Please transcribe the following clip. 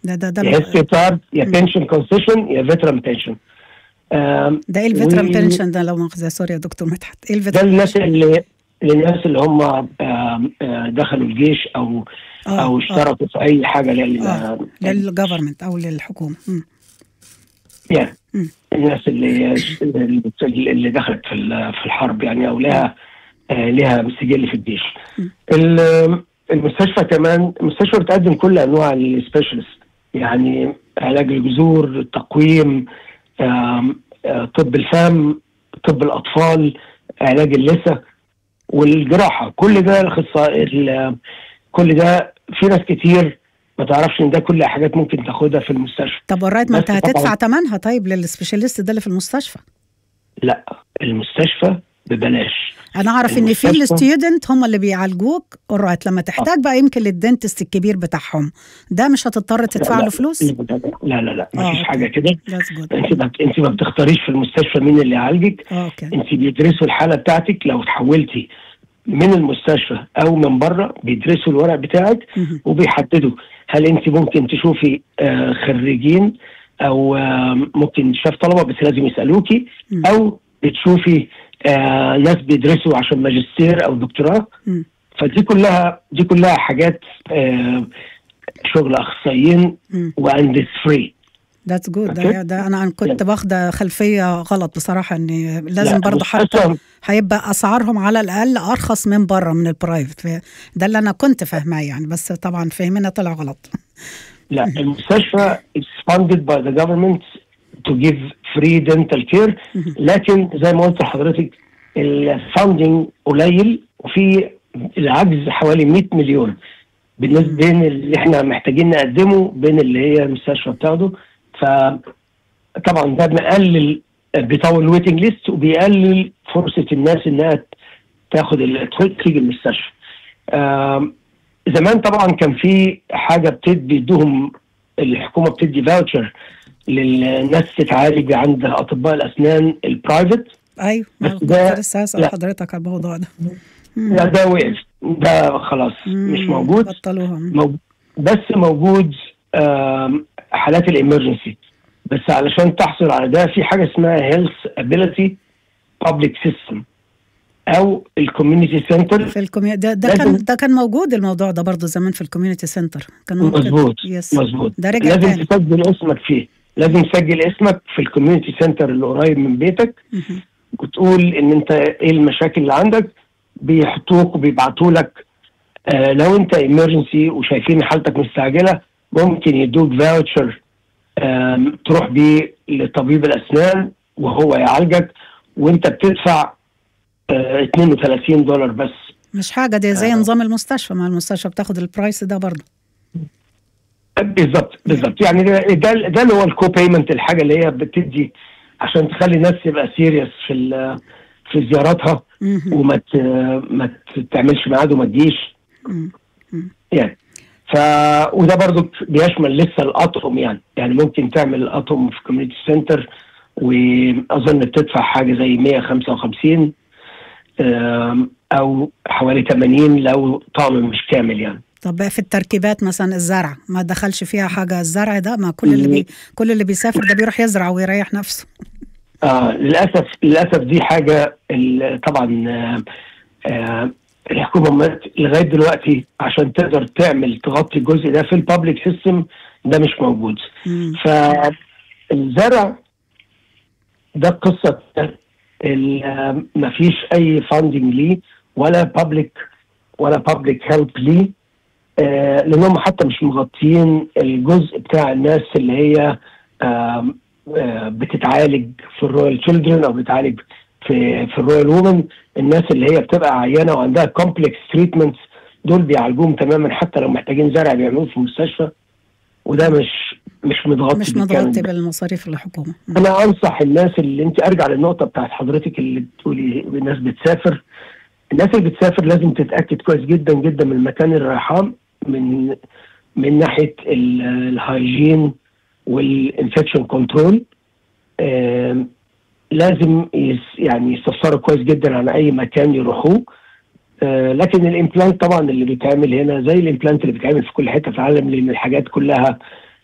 ده ده ده يا هيلث كارد يا بنشن كونسيشن يا فيتران بنشن ده ايه الفيتران و- بنشن ده لو مؤاخذه سوري يا دكتور مدحت ايه ده الفيتران الناس اللي الناس اللي هم آم، آه، دخلوا الجيش او آه، او آه. اشتركوا في اي حاجه لل اه للجفرمنت او للحكومه مم. يعني مم. الناس اللي اللي اللي دخلت في ال- في الحرب يعني او لها آه، لها سجل في الجيش. مم. ال- المستشفى كمان المستشفى بتقدم كل انواع السبيشالست يعني علاج الجذور، التقويم، آم، آه، طب الفم، طب الاطفال، علاج اللثه والجراحه، كل ده الاخصائي ال- كل ده في ناس كتير ما تعرفش ان ده كل حاجات ممكن تاخدها في المستشفى. طب ورايت ما بس انت هتدفع طبعاً. ثمنها طيب للسبيشاليست ده اللي في المستشفى لا المستشفى ببلاش انا اعرف ان في المستشفى- الستودنت هم اللي بيعالجوك اورايت لما تحتاج بقى يمكن للدنتست الكبير بتاعهم ده مش هتضطر تدفع لا، له فلوس لا لا لا, لا. آه، ما فيش أوكي. حاجه كده That's good. انت ما انت ما بتختاريش في المستشفى مين اللي يعالجك اوكي انت بيدرسوا الحاله بتاعتك لو تحولتي من المستشفى او من بره بيدرسوا الورق بتاعك مهم. وبيحددوا هل انت ممكن تشوفي آه، خريجين او آه، ممكن شاف طلبه بس لازم يسالوكي مم. او بتشوفي آه، ناس بيدرسوا عشان ماجستير او دكتوراه مم. فدي كلها دي كلها حاجات آه، شغل اخصائيين مم. واند فري ذاتس جود ده, أوكي. ده انا كنت واخده خلفيه غلط بصراحه ان لازم لا، برضه مش حتى أصلاً. هيبقى اسعارهم على الاقل ارخص من بره من البرايفت ف- ده اللي انا كنت فاهماه يعني بس طبعا فهمنا طلع غلط لا المستشفى is funded by the government to give free dental care لكن زي ما قلت لحضرتك الفاندنج قليل وفي العجز حوالي 100 مليون بالنسبه بين اللي احنا محتاجين نقدمه بين اللي هي المستشفى بتاخده فطبعا ده مقلل بيطول الويتنج ليست وبيقلل فرصه الناس انها تاخد ال- تيجي المستشفى. آم، زمان طبعا كان في حاجه بتدي بيدوهم الحكومه بتدي فاوتشر للناس تتعالج عند اطباء الاسنان البرايفت ايوه بس كنت ده- لسه هسال لا. حضرتك على الموضوع ده لا ده وقف ده خلاص مش مم. موجود بطلوها مو- بس موجود آم، حالات الامرجنسي بس علشان تحصل على ده في حاجه اسمها هيلث ابيليتي بابليك سيستم او الكوميونتي سنتر في الكومي... ده, ده لازم- كان ده كان موجود الموضوع ده برضه زمان في الكوميونتي سنتر كان ممكن مظبوط يس مظبوط ده رجع لازم تاني تسجل اسمك فيه لازم تسجل اسمك في الكوميونتي سنتر اللي قريب من بيتك مهم. وتقول ان انت ايه المشاكل اللي عندك بيحطوك وبيبعتوا لك آه لو انت ايمرجنسي وشايفين حالتك مستعجله ممكن يدوك فاوتشر تروح بيه لطبيب الاسنان وهو يعالجك وانت بتدفع آه 32 دولار بس مش حاجه دي زي آه. نظام المستشفى ما المستشفى بتاخد البرايس ده برضه بالظبط بالظبط يعني ده ده, ده اللي هو الكو بيمنت الحاجه اللي هي بتدي عشان تخلي الناس تبقى سيريس في ال- في زياراتها مهم. وما ت- ما تعملش ميعاد وما تجيش مم. يعني ف وده برضو بيشمل لسه الاطقم يعني يعني ممكن تعمل الاطقم في كوميونتي سنتر واظن بتدفع حاجه زي 155 آم، او حوالي 80 لو طقم مش كامل يعني طب في التركيبات مثلا الزرع ما دخلش فيها حاجه الزرع ده ما كل اللي بي كل اللي بيسافر ده بيروح يزرع ويريح نفسه آه للاسف للاسف دي حاجه ال- طبعا آه آه الحكومه ما- لغايه دلوقتي عشان تقدر تعمل تغطي الجزء ده في البابليك سيستم ده مش موجود مم. فالزرع ده قصه ما فيش اي فاندنج ليه ولا بابليك ولا بابليك هيلب ليه آه لانهم حتى مش مغطيين الجزء بتاع الناس اللي هي آم، آه بتتعالج في الرويال تشيلدرن او بتتعالج في في الرويال وومن الناس اللي هي بتبقى عيانه وعندها كومبلكس تريتمنتس دول بيعالجوهم تماما حتى لو محتاجين زرع بيعملوه في المستشفى وده مش مش متغطي مش بالكامل. متغطي بالمصاريف الحكومه مم. انا انصح الناس اللي انت ارجع للنقطه بتاعت حضرتك اللي بتقولي الناس بتسافر الناس اللي بتسافر لازم تتاكد كويس جدا جدا من المكان اللي رايحاه من من ناحيه ال- الهايجين والانفكشن كنترول آم، لازم يس يعني يستفسروا كويس جدا عن اي مكان يروحوه آه، لكن الامبلانت طبعا اللي بيتعمل هنا زي الامبلانت اللي بيتعمل في كل حته في العالم لان الحاجات كلها